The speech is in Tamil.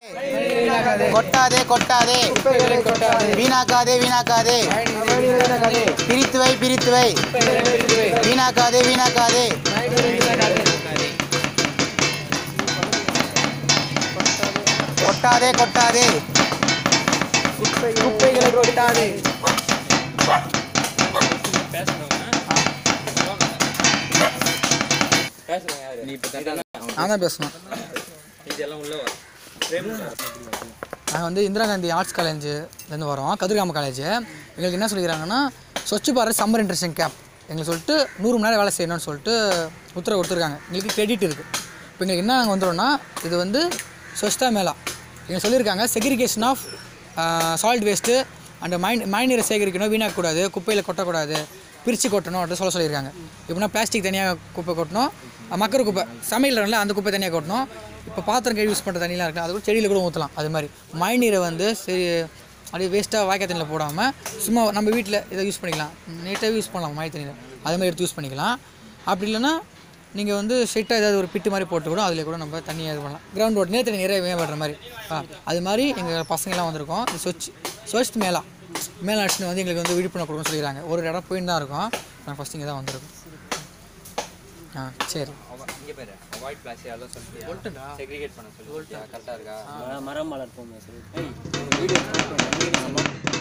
கொட்டாதே கொட்டாதே வீணாக்காதே வீணாக்காதே பிரித்து வை பிரித்து வை வீணாக்காதே வீணாக்காதே கொட்டாதே கொட்டாதே குப்பைகளை கொட்டாதே நான் தான் பேசணும் நாங்கள் வந்து இந்திரா காந்தி ஆர்ட்ஸ் காலேஜ்லேருந்து வரோம் கதிர்காம காலேஜ் எங்களுக்கு என்ன சொல்லிக்கிறாங்கன்னா Swachh Bharat summer interesting camp எங்களுக்கு சொல்லிட்டு நூறு மணி நேரம் வேலை செய்யணும்னு சொல்லிட்டு உத்தரவு கொடுத்துருக்காங்க எங்களுக்கு கிரெடிட் இருக்குது இப்போ எங்களுக்கு என்ன நாங்கள் வந்துடும்னா இது வந்து ஸ்வச்தா மேளா எங்களுக்கு சொல்லியிருக்காங்க segregation of solid waste and மைன் மழைநீரை சேகரிக்கணும் வீணாக்கக்கூடாது குப்பையில் கொட்டக்கூடாது பிரித்து கொட்டணும் அப்படின்னு சொல்ல சொல்லியிருக்காங்க இப்படின்னா பிளாஸ்டிக் தனியாக குப்பை கொட்டணும் அஹ் மக்கர குப்பை சமையல் அந்த குப்பை தனியாக கொட்டணும் இப்போ பாத்திரம் கழுவி யூஸ் பண்ணுற தண்ணிலாம் இருக்குது அது கூட செடியில் கூட ஊற்றலாம் அது மாதிரி மழைநீரை வந்து சரி அப்படியே வேஸ்ட்டாக வாய்க்கால் தண்ணியில் போடாமல் சும்மா நம்ம வீட்டில் இதை யூஸ் பண்ணிக்கலாம் நீட்டாகவே யூஸ் பண்ணலாம் மழை தண்ணியில் அது மாதிரி எடுத்து யூஸ் பண்ணிக்கலாம் அப்படி இல்லைன்னா நீங்கள் வந்து ஸ்ட்ரெயிட்டாக ஏதாவது ஒரு பிட்டு மாதிரி போட்டு கூட அதில் கூட நம்ம தண்ணி இது பண்ணலாம் கிரவுண்ட் வாட்டர் நேற்று நிறைய மேம்படுற மாதிரி ஆ அது மாதிரி எங்கள் பசங்கள்லாம் வந்திருக்கோம் இது சொச் சொச் மேலா மேலா அடிச்சுன்னு வந்து எங்களுக்கு வந்து விழிப்புணர்வு கொடுக்கணும்னு சொல்லிக்கிறாங்க ஒரு இடம் போயின்னு தான் இருக்கோம் நான் ஃபஸ்ட் இங்கே தான் வந்திருக்கோம் ஆ சரி இங்கே பேர் அவாய்ட் பிளாஸ்டிக் அதெல்லாம் சொல்லிட்டு செக்ரிகேட் பண்ண சொல்லி கரெக்டாக இருக்கா மரம் வளர்ப்போம் சொல்லி வீடியோ